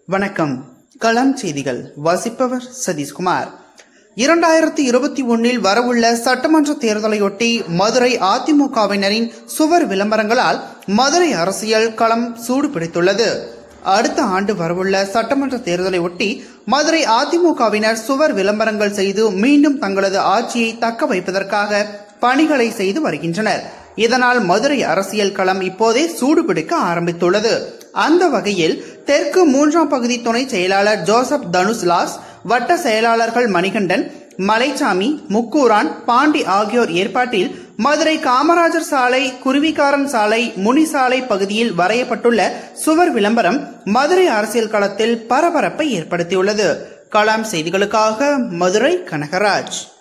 வணக்கம் களம் செய்திகள் வாசிப்பவர் சதீஷ்குமார் இரண்டாயிரத்தி இருபத்தி ஒன்னில் வரவுள்ள சட்டமன்ற தேர்தலையொட்டி மதுரை அதிமுகவினரின் சுவர் விளம்பரங்களால் மதுரை அரசியல் களம் சூடு பிடித்துள்ளது அடுத்த ஆண்டு வரவுள்ள சட்டமன்ற தேர்தலை ஒட்டி மதுரை அதிமுகவினர் சுவர் விளம்பரங்கள் செய்து மீண்டும் தங்களது ஆட்சியை தக்க வைப்பதற்காக பணிகளை செய்து வருகின்றனர் இதனால் மதுரை அரசியல் களம் இப்போதே சூடுபிடிக்க ஆரம்பித்துள்ளது அந்த வகையில் தெற்கு மூன்றாம் பகுதி துணை செயலாளர் ஜோசப் தனுஷ்லாஸ் வட்ட செயலாளர்கள் மணிகண்டன் மலைச்சாமி முக்கூரான் பாண்டி ஆகியோர் ஏற்பாட்டில் மதுரை காமராஜர் சாலை குருவிக்காரன் சாலை முனிசாலை பகுதியில் வரையப்பட்டுள்ள சுவர் விளம்பரம் மதுரை அரசியல் களத்தில் பரபரப்பை ஏற்படுத்தியுள்ளது கலாம் செய்திகளுக்காக மதுரை கனகராஜ்